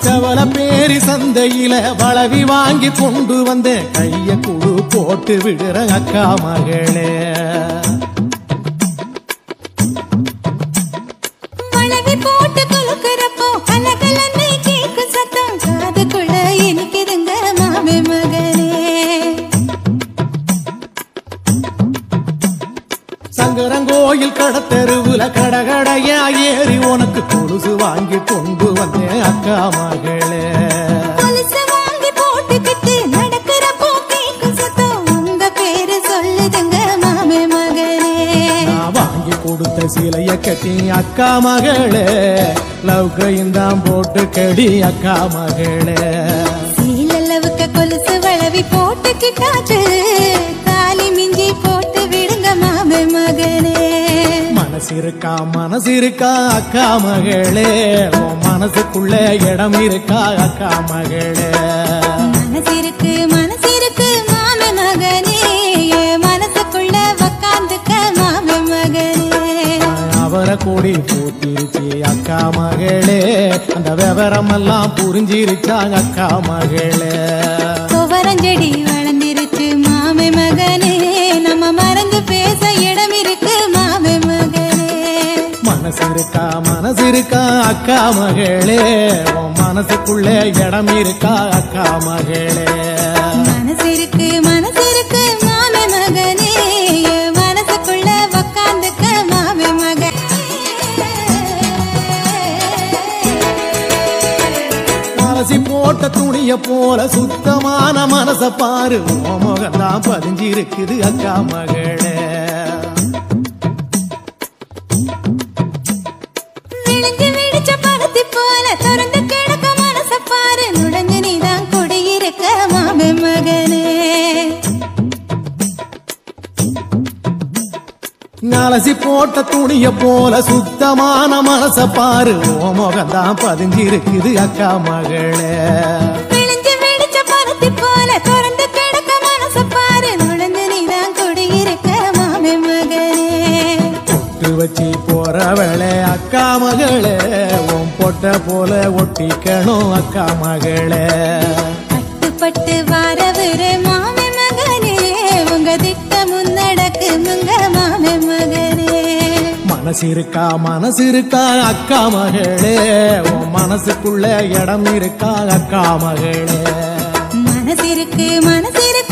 செவல பேரி சந்தையில வளவி வாங்கி கொண்டு வந்தேன் கைய குழு போட்டு விடுற அக்கா மகளே வளவி போட்டு குலுக்குறப்போ கலகலன்னு கேக்கும் சத்தம் காதுக்குள்ள இனிக்குதுங்க மாமே மகனே சங்கரங்கோயில் கடத்தெருவுல கடகடையா ஏறி உனக்கு கொலுசு வாங்கி கொண்டு வந்தேன் அக்கா மகளே கொலுசு வாங்கி போட்டுக்கிட்டு நடக்கிறப்போ கேக்கும் சத்தம் உங்க பேரு சொல்லுதுங்க மாமே மகனே நான் வாங்கி கொடுத்த சிலைய கட்டி அக்கா மகளே லவ்கையும் தான் போட்டு கடி அக்கா மகளே சீலளவுக்கு கொலுசு வளவி போட்டுக்கிட்டாச்சு தாலி மிஞ்சி போட்டு விடுங்க மாமே மகனே மனசு இருக்கா மனசு இருக்கா அக்கா மகளே உன் மனசுக்குள்ள இடம் இருக்கா அக்கா மகளே மனசிருக்கு மனசிருக்கு மாமே மகனே என் மனசுக்குள்ள உக்காந்துக்க மாமே மகனே அவரை கூடி பூத்திருச்சு அக்கா மகளே அந்த விவரம் எல்லாம் புரிஞ்சிருச்சா அக்கா மகளே துவரஞ்செடி வளர்ந்திருச்சு மாமே மகனே நம்ம மறந்து பேச இடம் இருக்கு மாமே மகனே மனசு இருக்கா மனசு இருக்கா அக்கா மகளே உன் மனசுக்குள்ள இடம் இருக்கா அக்கா மகளே மனசிருக்கு மனசிருக்கு மாமே மகனே என் மனசுக்குள்ள உக்காந்துக்க மாமே மகனே அலசி போட்ட துணிய போல சுத்தமான மனச பாரு உன் முகம்தான் பதிஞ்சிருக்குது அக்கா மகளே விழுந்து விழிச்ச பருத்தி போல திறந்து கிடக்க மனச பாரு நுழைஞ்சு நீதான் குடியிருக்க மாமே மகனே அலசி போட்ட துணிய போல சுத்தமான மனச பாரு உன் முகம்தான் பதிஞ்சிருக்குது அக்கா மகளே விழுந்து விழிச்ச பருத்தி போல திறந்து கிடக்க மனச பாரு நுழைஞ்சு நீதான் குடியிருக்க மாமே மகனே பொட்டு வச்சு போற வேளை அக்கா மகளே உன் பொட்ட போல ஒட்டிக்கணும் அக்கா மகளே பட்டு பட்டு வாரவரு மாமே மகனே உங்க திட்ட முன்னடக்கு முங்க மாமே மகனே மனசு இருக்கா மனசு இருக்கா அக்கா மகளே உன் மனசுக்குள்ள இடம் இருக்கா அக்கா மகளே மனசிருக்கு மனசிருக்கு